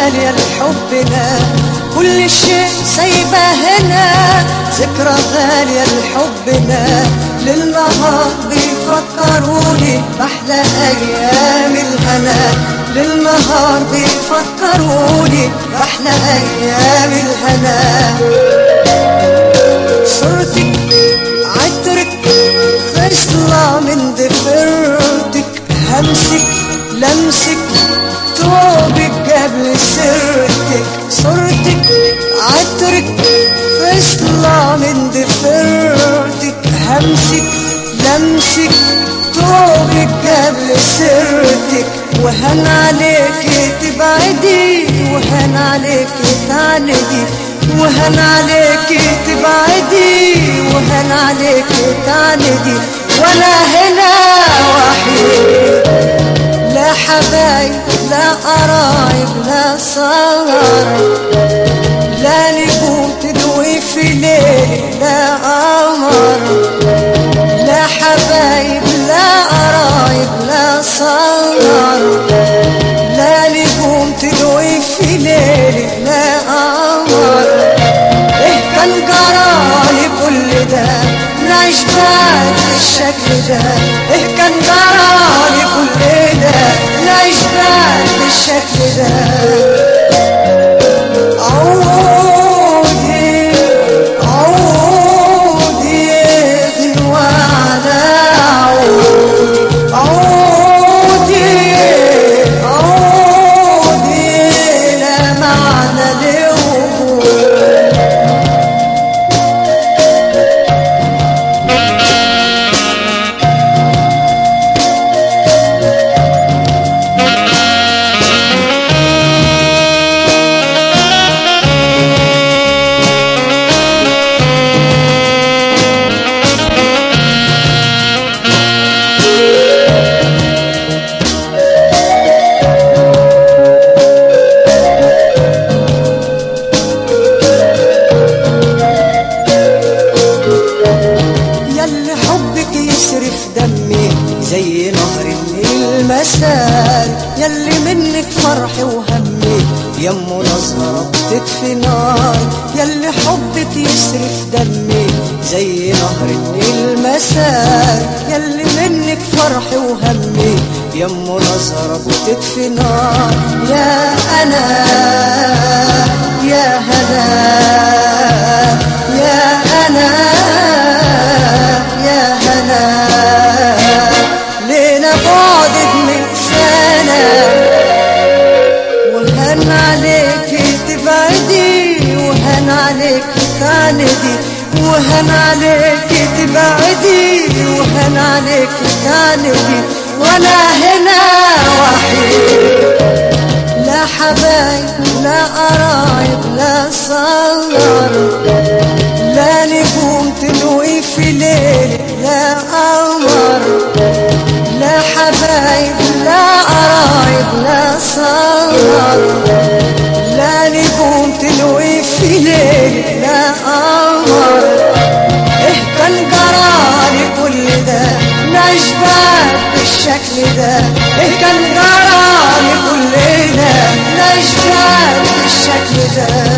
غالية لحبنا كل شيء سايبه هنا ذكرى غالية لحبنا للنهار بيفكروني بأحلى أيام الهنا للنهار بيفكروني بأحلى أيام الهنا صورتك عطرك خصلة من ضفيرتك همسك لمسك توبك قبل سرتك صورتك عطرك خصلة من ضفيرتك همسك لمسك توبك قبل سرتك وهن عليك تبعدي وهن عليك تعندي وهن عليك تبعدي وهن عليك تعندي وانا هنا وحيد لا حبايب لا قرايب لا صغار لا نجوم تدوي في ليل لا قمر لا حبايب لا قرايب لا صغار لا نجوم تدوي في ليل لا قمر ايه كان جرالي كل ده نعيش بعد الشكل ده ايه كان جرالي كل ده نعيش بعد الشكل ده عودي عودي غنوة على عودي عودي عودي لا معنى لوجودي ياللي حبك يسرف دمي زي نهر النيل مسار ياللي منك فرحي وهمي يمه نظرة بتطفي نار ياللي حبك يسرف دمي زي نهر النيل مسار ياللي منك فرحي وهمي يمه نظرة بتطفي نار يا أنا يا هنا يا أنا يا هنا لينا بعدك من سنة وهن عليك تبعدي وهن عليك تعندي وهن عليك تبعدي وهن عليك تعندي وانا هنا وحيد لا حبايب لا قرايب لا صغار لا نجوم تلوي في ليل لا قمر لا حبايب لا قرايب لا صغار لا نجوم تلوي في ليل لا قمر ايه كان جرالي كل ده نشبه بالشكل ده ايه كان جرالي كل ده نشبه بالشكل ده